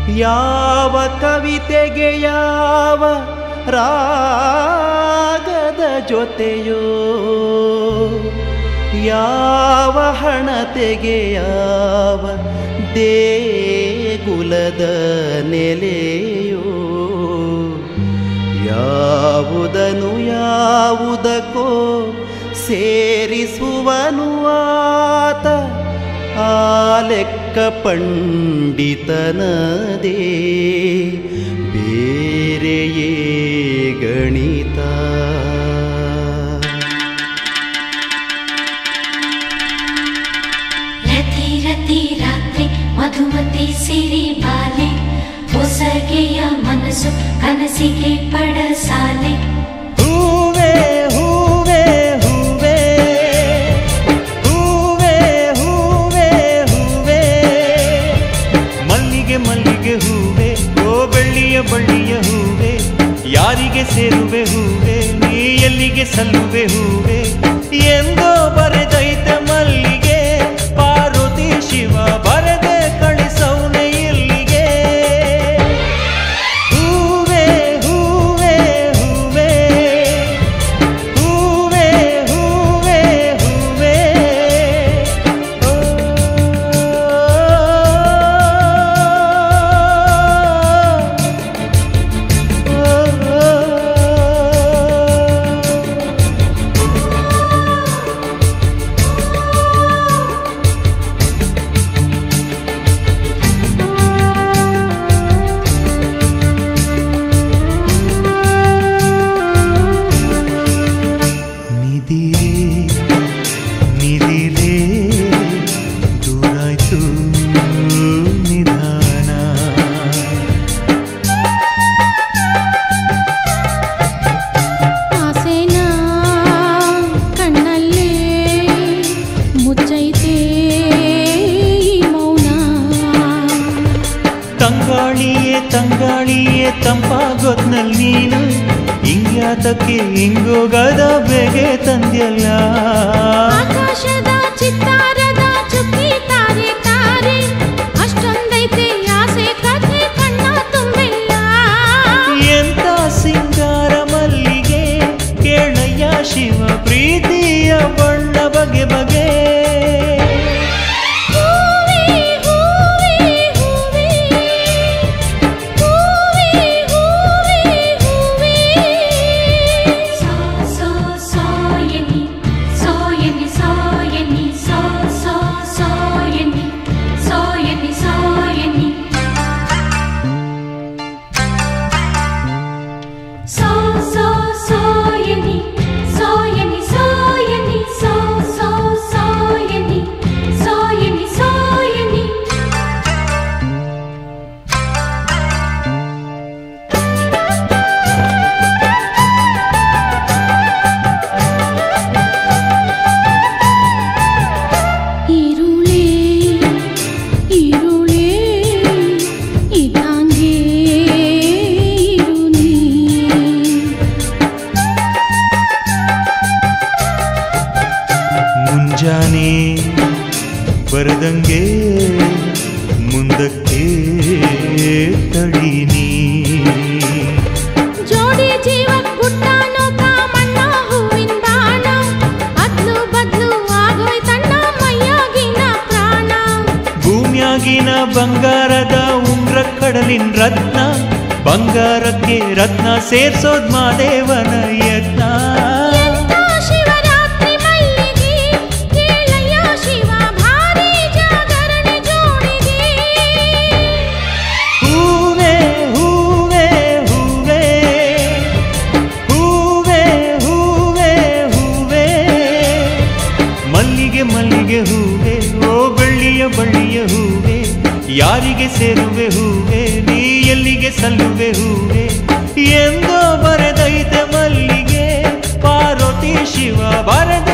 ಯಾವ ಕವಿತೆಗೆ ಯಾವ ರಾಗದ ಜೊತೆಯೋ ಯಾವ ಹಣತೆಗೆ ಯಾವ ದೇಗುಲದ ನೆಲೆಯೋ ಯಾವುದನು ಯಾವುದಕ್ಕೋ ಸೇರಿಸುವನು ಆತ ಆ ಲೆಕ್ಕ ಪಂಡಿತನದೇ ಬೇರೆಯೇ ಗಣಿತ ರತಿ ರತಿ ರಾತ್ರಿ ಮಧುಮತಿ ಸಿರಿ ಬಾಲೆ ಹೊಸಗೆಯ ಮನಸ್ಸು ಕನಸಿಗೆ ಪಡಸಾಲೆ ಹೂವೇ ಹೂವೇ ಹೂವೇ ಹೂವೇ ಹೂವೇ ಹೂವೇ ಮಲ್ಲಿಗೆ ಮಲ್ಲಿಗೆ ಹೂವೇ ಓ ಬೆಳ್ಳಿಯ ಬಳ್ಳಿಯ ಹೂವೇ ಯಾರಿಗೆ ಸೇರುವೆ ಹೂವೇ ನೀ ಎಲ್ಲಿಗೆ ಸಲ್ಲುವೆ ಹೂವೇ ಎಂದೋ ಬರೆದೈತೆ ಮಲ್ಲಿಗೆ ಪಾರ್ವತಿ ಶಿವ ಬರೆದೆ ಕಳಿಸೌನೆ ಇಲ್ಲಿಗೆ ಹೂವೇ ಹೂವೇ ಹೂವೇ ಹೂವೇ ಹೂವೇ ಹೂವೇ ಓ, ಓ, ಓ. ನಿಧಿರೇ ನಿಧಿರೇ ದೂರಾಯ್ತು ನಿಧಾನ ಆಸೆನ ಕಣ್ಣಲ್ಲೇ ಮುಚ್ಚೈತೆ ಈ ಮೌನ ತಂಗಾಳಿಯೇ ತಂಗಾಳಿಯೇ ತಂಪಾಗೋದ್ನಲ್ಲಿ ನೀನು ಹಿಂಗ್ಯಾತಕ್ಕೆ ಹಿಂಗೋಗದ ಬೇಗೆ ತಂದ್ಯಲ್ಲ ಆಕಾಶದ ಚಿತ್ತಾರದ ಚುಕ್ಕಿ ತಾರೆ ತಾರೆ ಅಷ್ಟೊಂದೈತೆ ಆಸೆ ಕಥೆ ಕಣ್ಣ ತುಂಬಿಲ್ಲ ಎಂತ ಸಿಂಗಾರ ಮಲ್ಲಿಗೆ ಕೇಳಯ್ಯ ಶಿವ ಪ್ರೀತಿಯ ಬಣ್ಣ ಬಗೆ ಬಗೆ ಹೂವೇ ಹೂವೇ ಹೂವೇ ಹೂವೇ ಹೂವೇ ಹೂವೇ ಸೋ ಸೋ ಸೋಯನಿ ಸೋಯನಿ ಸೋಯನಿ ಸೋ ಸೋ ಸೋಯನಿ ಸೋಯನಿ ಸೋಯನಿ ಸೋ ಸೋ ಸೋಯನಿ ಸೋಯನಿ ಸೋಯನಿ ಸೋ ಸೋ ಸೋಯನಿ ಸೋಯನಿ ಸೋಯನಿ ഇരുളേ ഇരുളേ ഇതാങ്കേ ഇരുനീ ಮುಂಜಾನೆ ಬರದಂಗೆ ಮುಂದಕ್ಕೆ ತಡೀನಿ ಜೋಡಿ ಜೀವ ಪುಟ್ಟಾನೋ ಕಾಮಣ್ಣ ಹೂವಿನ ಬಾಣ ಅದ್ಲು ಬದ್ಲು ಆಗೋಯ್ತಣ್ಣ ಮೈಯಾಗಿನ ಪ್ರಾಣ ಭೂಮ್ಯಾಗಿನ ಬಂಗಾರದ ಉಂಗ್ರ ಕಡಲಿನ ರತ್ನ ಬಂಗಾರಕ್ಕೆ ರತ್ನ ಸೇರ್ಸೋದ್ ಮಾದೇವನ ಯತ್ನ ಎಂತ ಶಿವರಾತ್ರಿ ಮಲ್ಲಿಗೆ ಕೇಳಯ್ಯ ಶಿವ ಭಾರಿ ಜಾಗರಣೆ ಜೋಡಿಗೆ ಹೂವೇ ಹೂವೇ ಹೂವೇ ಹೂವೇ ಹೂವೇ ಹೂವೇ ಮಲ್ಲಿಗೆ ಮಲ್ಲಿಗೆ ಹೂವೇ ಓ ಬೆಳ್ಳಿಯ ಬಳ್ಳಿಯ ಹೂವೇ ಯಾರಿಗೆ ಸೇರುವೆ ಹೂವೇ ನೀ ಎಲ್ಲಿಗೆ ಸಲ್ಲುವೆ ಹೂವೇ ಎಂದೋ ಬರೆದೈತೆ ಮಲ್ಲಿಗೆ ಪಾರ್ವತಿ ಶಿವ ಬರೆದ